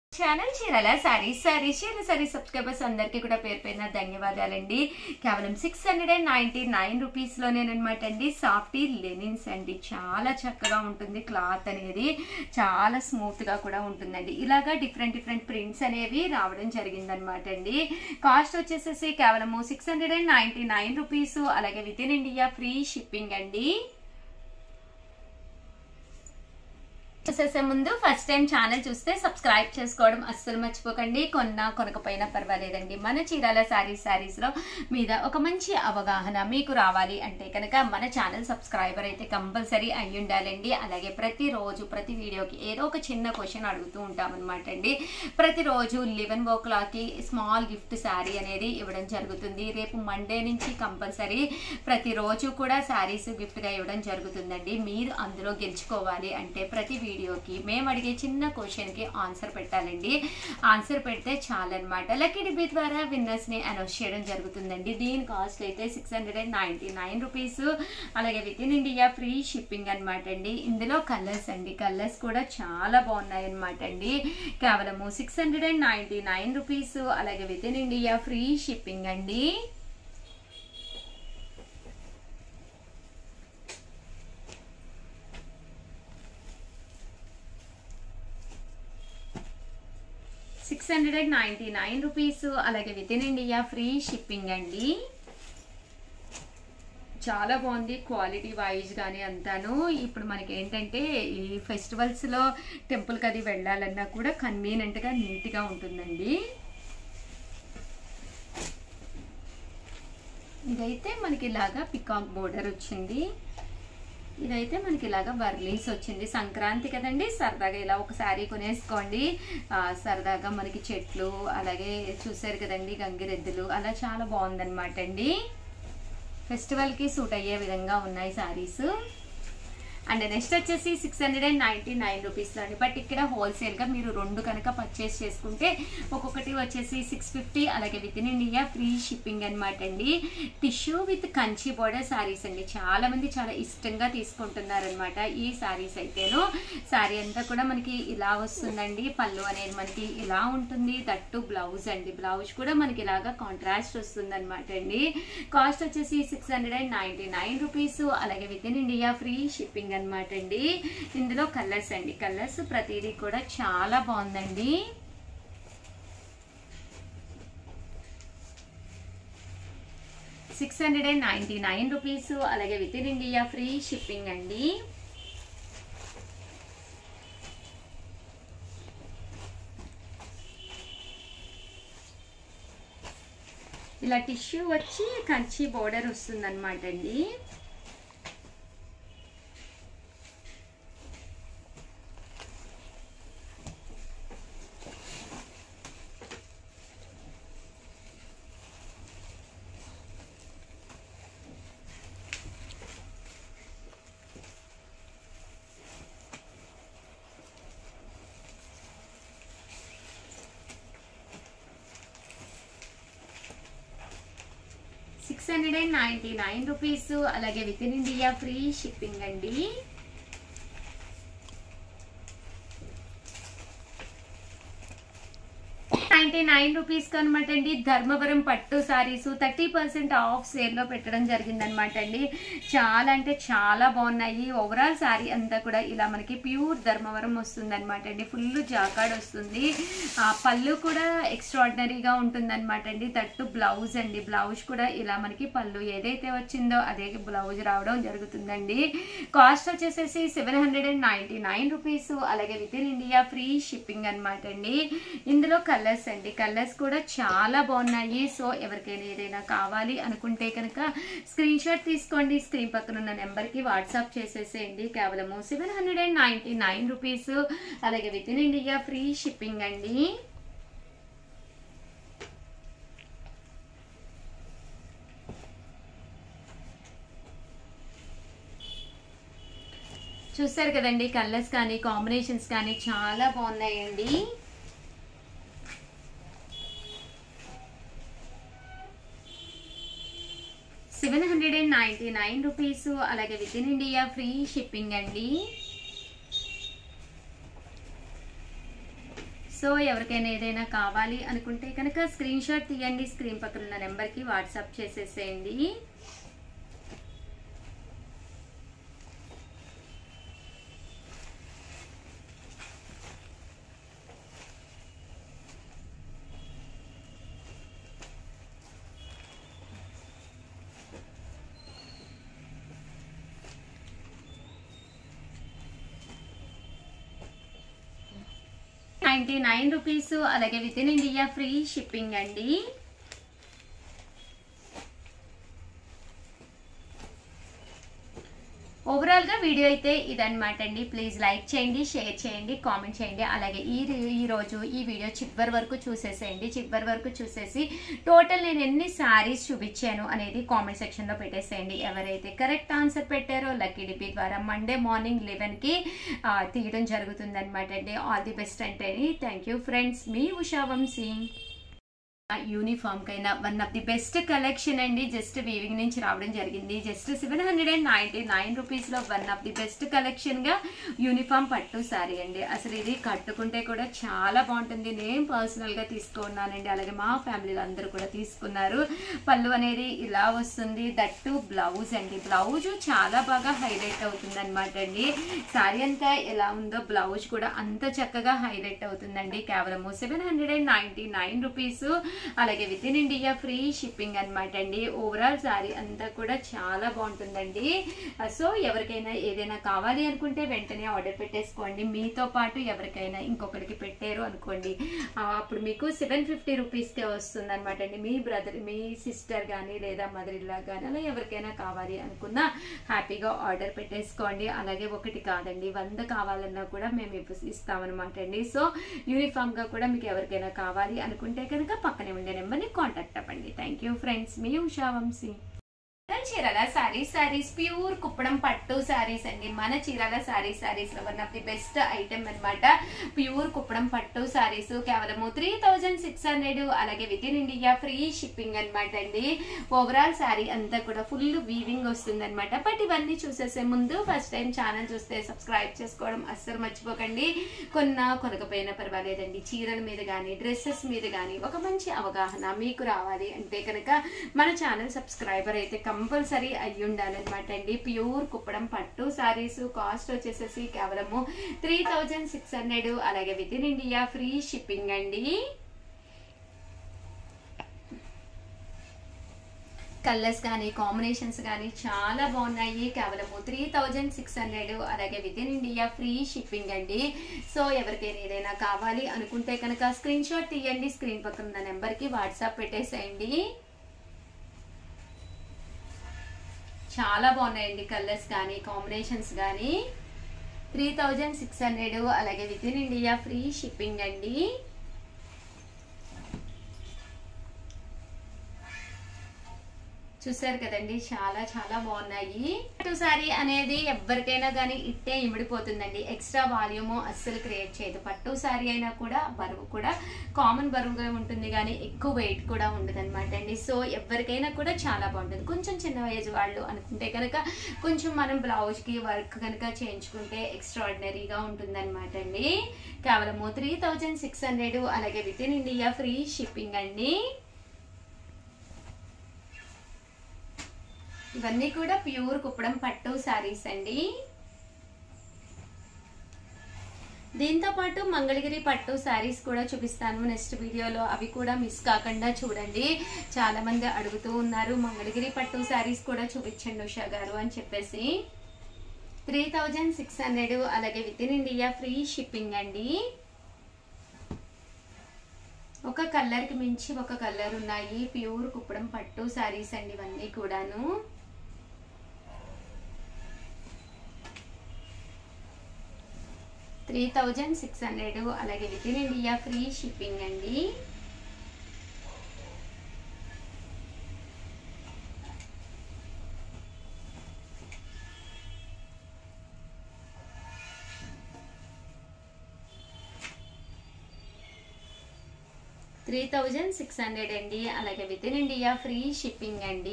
channel చీరల సారీస్ సారీస్ చీర saris subscribers అందరికీ కూడా పేరు పేరున ధన్యవాదాలండి కేవలం six hundred and ninety nine rupees లోనేనమాట అండి సాఫ్టీ లెనిన్స్ అండి చాలా చక్కగా ఉంటుంది క్లాత్ అనేది చాలా స్మూత్ గా కూడా ఉంటుందండి ఇలాగా డిఫరెంట్ డిఫరెంట్ ప్రింట్స్ అనేవి రావడం జరిగిందనమాట అండి కాస్ట్ వచ్చేసేసి కేవలము six hundred and ninety nine rupees అలాగే within India free shipping అండి చూసేసే ముందు ఫస్ట్ టైం ఛానల్ చూస్తే సబ్స్క్రైబ్ చేసుకోవడం అస్సలు మర్చిపోకండి కొన్నా కొనకపోయినా పర్వాలేదండి మన చీరాల శారీస్ శారీస్ లో మీద ఒక మంచి అవగాహన మీకు రావాలి అంటే కనుక మన ఛానల్ సబ్స్క్రైబర్ అయితే కంపల్సరీ అయి ఉండాలండి అలాగే ప్రతిరోజు ప్రతి వీడియోకి ఏదో ఒక చిన్న క్వశ్చన్ అడుగుతూ ఉంటామన్నమాట అండి ప్రతిరోజు లివెన్ ఓ క్లాక్కి స్మాల్ గిఫ్ట్ శారీ అనేది ఇవ్వడం జరుగుతుంది రేపు మండే నుంచి కంపల్సరీ ప్రతిరోజు కూడా శారీస్ గిఫ్ట్గా ఇవ్వడం జరుగుతుందండి మీరు అందులో గెలుచుకోవాలి అంటే ప్రతి వీడియోకి మేము అడిగే చిన్న క్వశ్చన్కి ఆన్సర్ పెట్టాలండి ఆన్సర్ పెడితే చాలన్నమాట లక్కీ డిబీ ద్వారా విన్నర్స్ని అనౌన్స్ చేయడం జరుగుతుందండి దీని కాస్ట్ అయితే six hundred and ninety nine rupees అలాగే within India free shipping అనమాట అండి ఇందులో కలర్స్ అండి కలర్స్ కూడా చాలా బాగున్నాయి అనమాట అండి కేవలము six hundred and ninety nine rupees అలాగే within India free shipping అండి six hundred and ninety nine rupees అలాగే within India free shipping అండి చాలా బాగుంది క్వాలిటీ వైజ్ కానీ అంతాను ఇప్పుడు మనకి ఏంటంటే ఈ ఫెస్టివల్స్లో టెంపుల్కి అది వెళ్ళాలన్నా కూడా కన్వీనియంట్గా నీట్గా ఉంటుందండి ఇదైతే మనకి ఇలాగా పికాక్ బోర్డర్ వచ్చింది ఇదైతే మనకి ఇలాగా వర్లీస్ వచ్చింది సంక్రాంతి కదండి సరదాగా ఇలా ఒక శారీ కొనేసుకోండి సరదాగా మనకి చెట్లు అలాగే చూసారు కదండి గంగిరెద్దులు అలా చాలా బాగుందన్నమాట అండి ఫెస్టివల్కి సూట్ అయ్యే విధంగా ఉన్నాయి శారీస్ అండ్ నెక్స్ట్ వచ్చేసి six hundred and ninety nine రూపీస్లో అండి బట్ ఇక్కడ హోల్సేల్గా మీరు రెండు కనుక పర్చేస్ చేసుకుంటే ఒక్కొక్కటి వచ్చేసి సిక్స్ ఫిఫ్టీ అలాగే within India free shipping అనమాట అండి tissue with Kanchi border saris అండి చాలా మంది చాలా ఇష్టంగా తీసుకుంటున్నారనమాట ఈ శారీస్ అయితేను శారీ అంతా కూడా మనకి ఇలా వస్తుందండి పళ్ళు అనేది మనకి ఇలా ఉంటుంది దట్టు బ్లౌజ్ అండి బ్లౌజ్ కూడా మనకి ఇలాగా కాంట్రాస్ట్ వస్తుంది అనమాట అండి కాస్ట్ వచ్చేసి six hundred and ninety nine rupees అలాగే within India free shipping అనమాట అండి ఇందులో కలర్స్ అండి కలర్స్ ప్రతిదీ కూడా చాలా బాగుందండి six hundred and ninety nine rupees అలాగే within India free shipping అండి ఇలా టిష్యూ వచ్చి కంచి బోర్డర్ వస్తుంది అనమాట అండి six hundred and ninety nine rupees అలాగే within India free shipping అండి నైంటీ నైన్ రూపీస్ అనమాట అండి ధర్మవరం పట్టు సారీస్ థర్టీ పర్సెంట్ ఆఫ్ సేల్లో పెట్టడం జరిగిందనమాట అండి చాలా అంటే చాలా బాగున్నాయి ఓవరాల్ శారీ అంతా కూడా ఇలా మనకి ప్యూర్ ధర్మవరం వస్తుంది అనమాట అండి ఫుల్ జాకాడ్ వస్తుంది ఆ పళ్ళు కూడా ఎక్స్ట్రాడినరీగా ఉంటుంది అనమాట అండి తట్టు బ్లౌజ్ అండి బ్లౌజ్ కూడా ఇలా మనకి పళ్ళు ఏదైతే వచ్చిందో అదే బ్లౌజ్ రావడం జరుగుతుందండి కాస్ట్ వచ్చేసేసి seven hundred and ninety nine rupees అలాగే within India free shipping అనమాట అండి ఇందులో కలర్స్ అండి కలర్స్ కూడా చాలా బాగున్నాయి సో ఎవరికైనా ఏదైనా కావాలి అనుకుంటే కనుక స్క్రీన్ షాట్ తీసుకోండి స్క్రీన్ పక్కన ఉన్న నెంబర్కి వాట్సాప్ చేసేసేయండి కేవలము seven hundred and ninety nine rupees అలాగే within India free shipping అండి చూస్తారు కదండి కలర్స్ కానీ కాంబినేషన్స్ కానీ చాలా బాగున్నాయండి seven hundred and ninety nine rupees అలాగే within India free shipping అండి సో ఎవరికైనా ఏదైనా కావాలి అనుకుంటే కనుక స్క్రీన్ షాట్ తీయండి స్క్రీన్ పక్కన ఉన్న నెంబర్కి వాట్సాప్ చేసేసేయండి నైంటీ నైన్ రూపీస్ అలాగే within India free shipping అండి ఓవరాల్ గా వీడియో అయితే ఇదన్నమాట అండి ప్లీజ్ లైక్ చేయండి షేర్ చేయండి కామెంట్ చేయండి అలాగే ఈ ఈ రోజు ఈ వీడియో చివరి వరకు చూసేసేయండి చివరి వరకు చూసేసి టోటల్ నేను ఎన్ని శారీస్ చూపించాను అనేది కామెంట్ సెక్షన్ లో పెట్టేసేయండి ఎవరైతే కరెక్ట్ ఆన్సర్ పెట్టారో లక్కీ డిపి ద్వారా మండే మార్నింగ్ లెవెన్ కి ఆ, తీయడం జరుగుతుంది అనమాట అండి ఆల్ ది బెస్ట్ అంటే థ్యాంక్ యూ ఫ్రెండ్స్ మీ ఉషా వంశీ యూనిఫామ్ కైనా one of the best collection అండి జస్ట్ వీవింగ్ నుంచి రావడం జరిగింది just seven hundred and ninety nine rupees లో one of the best collection గా యూనిఫామ్ పట్టు సారీ అండి అసలు ఇది కట్టుకుంటే కూడా చాలా బాగుంటుంది నేను పర్సనల్ గా తీసుకున్నానండి అలాగే మా ఫ్యామిలీలో అందరూ కూడా తీసుకున్నారు పళ్ళు అనేది ఇలా వస్తుంది దట్టు బ్లౌజ్ అండి బ్లౌజ్ చాలా బాగా హైలైట్ అవుతుంది అనమాట అండి సారీ అంతా ఎలా ఉందో బ్లౌజ్ కూడా అంత చక్కగా హైలైట్ అవుతుందండి కేవలము seven hundred and ninety nine rupees అలాగే within India free shipping అనమాట అండి ఓవరాల్ సారీ అంతా కూడా చాలా బాగుంటుందండి సో ఎవరికైనా ఏదైనా కావాలి అనుకుంటే వెంటనే ఆర్డర్ పెట్టేసుకోండి మీతో పాటు ఎవరికైనా ఇంకొకరికి పెట్టారు అనుకోండి ఆ, అప్పుడు మీకు సెవెన్ ఫిఫ్టీ రూపీస్కే వస్తుంది అనమాట అండి మీ బ్రదర్ మీ సిస్టర్ కానీ లేదా మదర్ ఇల్లా కానీ అలా ఎవరికైనా కావాలి అనుకున్నా హ్యాపీగా ఆర్డర్ పెట్టేసుకోండి అలాగే ఒకటి కాదండి వంద కావాలన్నా కూడా మేము ఇప్పు- ఇస్తామన్నమాట అండి సో యూనిఫామ్ గా కూడా మీకు ఎవరికైనా కావాలి అనుకుంటే కనుక పక్కనే ఉండే నెంబర్ని కాంటాక్ట్ అవ్వండి థ్యాంక్ యూ ఫ్రెండ్స్ మీ ఉషా వంశీ మన చీరాల సారీస్ సారీస్ ప్యూర్ కుప్పడం పట్టు సారీస్ అండి మన చీరాల సారీస్ సారీస్ లో one of the best item అన్నమాట ప్యూర్ కుప్పడం పట్టు సారీస్ కేవలము త్రీ థౌజండ్ సిక్స్ హండ్రెడ్ అలాగే within India free shipping అన్నమాట అండి ఓవరాల్ సారీ అంతా కూడా ఫుల్ వీవింగ్ వస్తుంది అనమాట బట్ ఇవన్నీ చూసేసే ముందు ఫస్ట్ టైం ఛానల్ చూస్తే సబ్స్క్రైబ్ చేసుకోవడం అస్సలు మర్చిపోకండి కొన్నా కొనకపోయినా పర్వాలేదండి చీరల మీద కానీ డ్రెస్సెస్ మీద కానీ ఒక మంచి అవగాహన మీకు రావాలి అంటే కనుక మన ఛానల్ సబ్స్క్రైబర్ అయితే కంపల్సరీ అయ్యి ఉండాలన్నమాట అండి ప్యూర్ కుప్పడం పట్టు సారీస్ కాస్ట్ వచ్చేసేసి కేవలము త్రీ థౌజండ్ సిక్స్ హండ్రెడ్ అలాగే within India free shipping అండి కలర్స్ కానీ కాంబినేషన్స్ కానీ చాలా బాగున్నాయి కేవలము త్రీ థౌజండ్ సిక్స్ హండ్రెడ్ అలాగే within India free shipping అండి సో ఎవరికైనా ఏదైనా కావాలి అనుకుంటే కనుక స్క్రీన్ షాట్ తీయండి స్క్రీన్ పక్కన ఉన్న నెంబర్కి వాట్సాప్ పెట్టేసేయండి చాలా బాగున్నాయండి కలర్స్ కానీ కాంబినేషన్స్ కానీ త్రీ థౌజండ్ సిక్స్ హండ్రెడ్ అలాగే within India free shipping అండి చూసారు కదండి చాలా చాలా బాగున్నాయి పట్టు సారీ అనేది ఎవరికైనా కానీ ఇట్టే ఇమిడిపోతుందండి ఎక్స్ట్రా వాల్యూమ్ అస్సలు క్రియేట్ చేయదు పట్టు సారీ అయినా కూడా బరువు కూడా కామన్ బరువుగా ఉంటుంది కానీ ఎక్కువ వెయిట్ కూడా ఉండదు అనమాట అండి సో ఎవరికైనా కూడా చాలా బాగుంటుంది కొంచెం చిన్న ఏజ్ వాళ్ళు అనుకుంటే కనుక కొంచెం మనం బ్లౌజ్కి వర్క్ కనుక చేయించుకుంటే ఎక్స్ట్రాడినరీగా ఉంటుందన్నమాట అండి కేవలము త్రీ థౌజండ్ సిక్స్ హండ్రెడ్ అలాగే within India free shipping అండి ఇవన్నీ కూడా ప్యూర్ కుప్పడం పట్టు శారీస్ అండి దీంతో పాటు మంగళగిరి పట్టు శారీస్ కూడా చూపిస్తాను నెక్స్ట్ వీడియోలో అవి కూడా మిస్ కాకుండా చూడండి చాలా మంది అడుగుతూ ఉన్నారు మంగళగిరి పట్టు శారీస్ కూడా చూపించండి ఉషా గారు అని చెప్పేసి త్రీ థౌజండ్ సిక్స్ హండ్రెడ్ అలాగే within India free shipping అండి ఒక కలర్కి మించి ఒక కలర్ ఉన్నాయి ప్యూర్ కుప్పడం పట్టు శారీస్ అండి ఇవన్నీ కూడాను త్రీ థౌజండ్ సిక్స్ హండ్రెడ్ అలాగే within India free shipping అండి త్రీ థౌజండ్ సిక్స్ హండ్రెడ్ అండి అలాగే within India free shipping అండి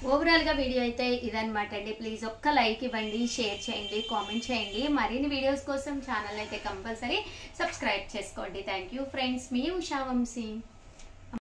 ఓవరాల్గా వీడియో అయితే ఇదనమాట అండి ప్లీజ్ ఒక్క లైక్ ఇవ్వండి షేర్ చేయండి కామెంట్ చేయండి మరిన్ని వీడియోస్ కోసం ఛానల్ అయితే కంపల్సరీ సబ్స్క్రైబ్ చేసుకోండి థ్యాంక్ యూ ఫ్రెండ్స్ మీ ఉషా వంశీ